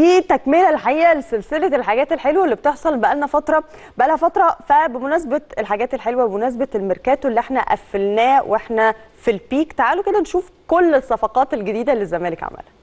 دي تكمله الحقيقه لسلسله الحاجات الحلوه اللي بتحصل بقالنا فتره بقالها فتره فبمناسبه الحاجات الحلوه وبمناسبه الميركاتو اللي احنا قفلناه واحنا في البيك تعالوا كده نشوف كل الصفقات الجديده اللي الزمالك عملها